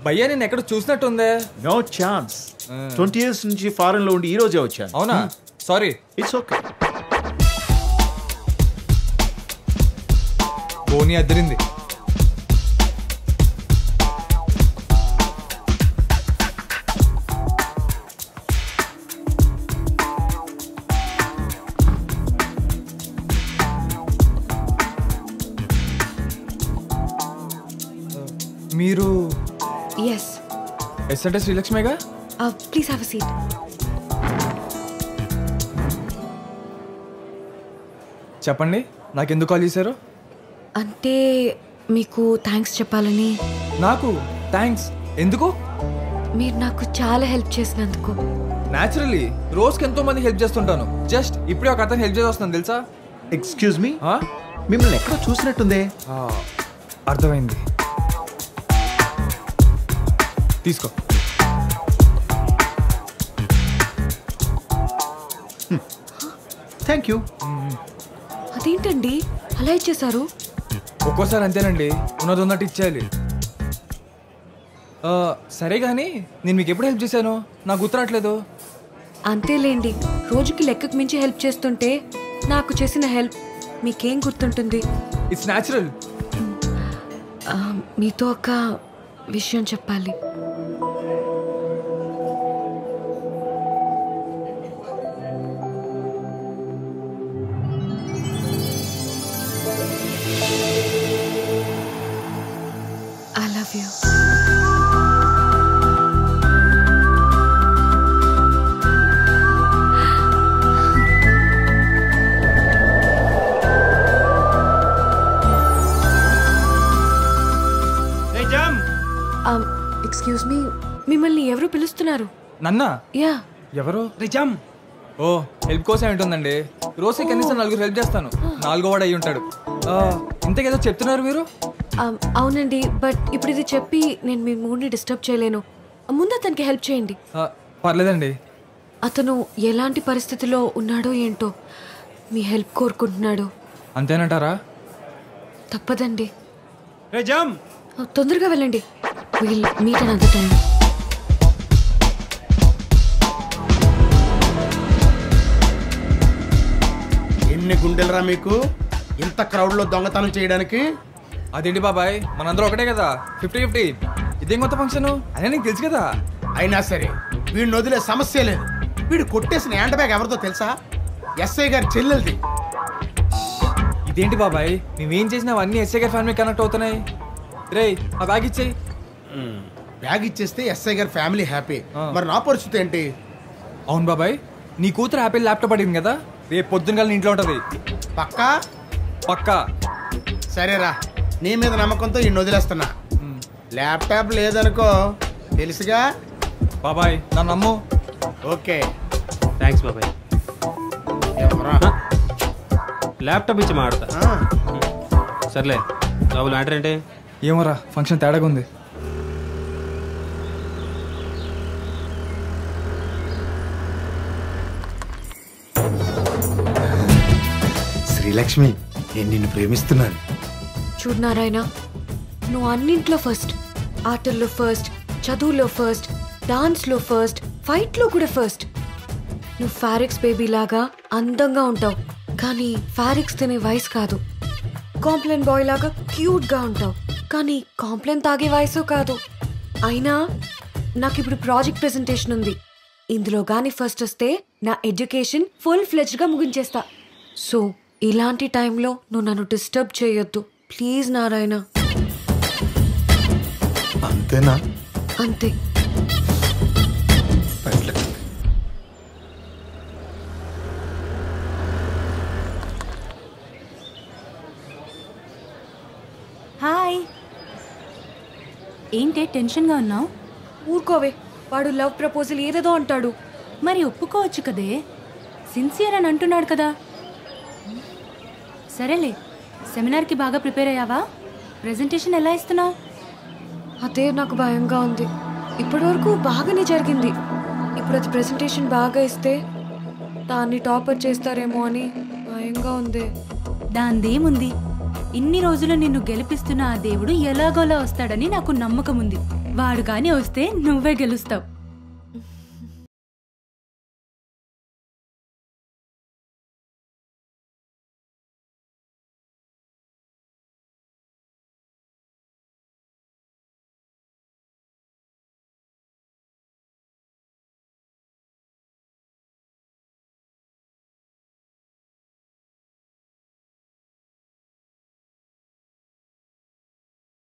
భయ్యా నేను ఎక్కడ చూసినట్టుందే నో ఛాన్స్ ట్వంటీ ఇయర్స్ నుంచి ఫారెన్ లో ఉండి ఈ రోజే వచ్చాను అవునా సారీ ఇట్స్ ఓకే పోనీ అద్దరింది మీరు ఎస్ ఎస్ అంటే శ్రీలక్ష్మిగా ప్లీజ్ హ్యావ్ అ సీట్ చెప్పండి నాకెందుకు కాల్ చేశారు అంటే మీకు థ్యాంక్స్ చెప్పాలని నాకు థ్యాంక్స్ ఎందుకు మీరు నాకు చాలా హెల్ప్ చేసినందుకు న్యాచురల్లీ రోజుకి ఎంతో మంది హెల్ప్ చేస్తుంటాను జస్ట్ ఇప్పుడే ఒక అతను హెల్ప్ చేసి వస్తున్నాను తెలుసా ఎక్స్క్యూజ్ మీ ఆ? మిమ్మల్ని ఎక్కడ చూసినట్టుందే ఆ, అర్థమైంది తీసుకో థ్యాంక్ యూ అదేంటండి అలా ఇచ్చేశారు ఒక్కోసారి అంతేనండి ఉన్నది ఉన్నట్టు ఇచ్చేయాలి ఆ, సరే కానీ నేను మీకు ఎప్పుడు హెల్ప్ చేశాను నాకు గుర్తురావట్లేదు అంతేలేండి రోజుకి లెక్కకు మించి హెల్ప్ చేస్తుంటే నాకు చేసిన హెల్ప్ మీకేం గుర్తుంటుంది ఇట్స్ న్యాచురల్ ఆ, మీతో ఒక విషయం చెప్పాలి I love you excuse me మిమ్మల్ని ఎవరు పిలుస్తున్నారు నన్నా యా ఎవరు రిజామ్ ఓ హెల్ప్ కోసం ఏంటుందండి రోజు కనీసం నలుగురు హెల్ప్ చేస్తాను నాలుగో వాడు అయి ఉంటాడు ఆ, ఇంతకేదో చెప్తున్నారు మీరు Um, అవునండి బట్ ఇప్పుడు ఇది చెప్పి నేను మీ మూడ్ని డిస్టర్బ్ చేయలేను ముందు అతనికి హెల్ప్ చేయండి ఆ, పర్లేదండి అతను ఎలాంటి పరిస్థితిలో ఉన్నాడో ఏంటో మీ హెల్ప్ కోరుకుంటున్నాడు అంతేనంటారా తప్పదండి రిజామ్ Uh, తొందరగా వెళ్ళండి will meet another time ఎన్ని గుండెలరా మీకు ఇంత క్రౌడ్ లో దొంగతనం చేయడానికి అదేంటి బాబాయ్ మనందరూ ఒకటే కదా ఫిఫ్టీ ఫిఫ్టీ ఇదేం కొత్త ఫంక్షన్ అదే నీకు తెలుసు కదా అయినా సరే వీడిని వదిలే సమస్య లేదు వీడు కొట్టేసిన హ్యాండ్ బ్యాగ్ ఎవరితో తెలుసా ఎస్ఐ గారి చెల్లెలది ఇదేంటి బాబాయ్ మేమేం చేసినా అవన్నీ ఎస్ఐ గారి ఫ్యామిలీ కనెక్ట్ అవుతున్నాయి రే ఆ బ్యాగ్ ఇచ్చేయి బ్యాగ్ ఇచ్చేస్తే ఎస్ఐ గారి ఫ్యామిలీ హ్యాపీ ఆ. మరి నా పరిస్థితి ఏంటి అవును బాబాయ్ నీ కూతురు యాపిల్ ల్యాప్టాప్ అడిగింది కదా రేపు పొద్దున్న కల్లా నీ ఇంట్లో ఉంటుంది పక్కా పక్కా సరేరా నీ మీద నమ్మకంతో ఈ వదిలేస్తున్నా ల్యాప్టాప్ లేదనుకో తెలుసుగా బాబాయ్ నన్ను నమ్ము ఓకే థ్యాంక్స్ బాబాయ్ ఎవరా? ల్యాప్టాప్ ఇచ్చి మాడతా ఆ, సర్లే లోపల మ్యాటర్ ఏంటి ఏమోరా ఫంక్షన్ తేడాగా ఉంది శ్రీలక్ష్మి నేను నిన్ను ప్రేమిస్తున్నాను చూడు నారాయణ నువ్వు అన్నింట్లో ఫస్ట్ ఆటల్లో ఫస్ట్ చదువులో ఫస్ట్ డాన్స్లో ఫస్ట్ ఫైట్లో కూడా ఫస్ట్ నువ్వు ఫారిక్స్ బేబీ లాగా అందంగా ఉంటావు కానీ ఫారిక్స్ తినే వయసు కాదు కాంప్లైన్ బాయ్ లాగా క్యూట్గా ఉంటావు కానీ కాంప్లైన్ తాగే వయసు కాదు అయినా నాకు ఇప్పుడు ప్రాజెక్ట్ ప్రెజెంటేషన్ ఉంది ఇందులో గాని ఫస్ట్ వస్తే నా ఎడ్యుకేషన్ ఫుల్ ఫ్లెజ్గా ముగించేస్తా సో ఇలాంటి టైంలో నువ్వు నన్ను డిస్టర్బ్ చేయొద్దు ప్లీజ్ నారాయణ అంతేనా అంతే హాయ్ ఏంటి టెన్షన్గా ఉన్నావు ఊరుకోవే వాడు లవ్ ప్రపోజల్ ఏదేదో అంటాడు మరి ఒప్పుకోవచ్చు కదే సిన్సియర్ అని అంటున్నాడు కదా సరేలే సెమినార్కి బాగా ప్రిపేర్ అయ్యావా ప్రెజెంటేషన్ ఎలా ఇస్తున్నావు అదే నాకు భయంగా ఉంది ఇప్పటివరకు బాగానే జరిగింది ఇప్పుడు అది ప్రెజెంటేషన్ బాగా ఇస్తే దాన్ని టాపర్ చేస్తారేమో అని భయంగా ఉంది దాందేముంది ఇన్ని రోజులు నిన్ను గెలిపిస్తున్న ఆ దేవుడు ఎలాగోలా వస్తాడని నాకు నమ్మకం ఉంది వాడు కానీ వస్తే నువ్వే గెలుస్తావు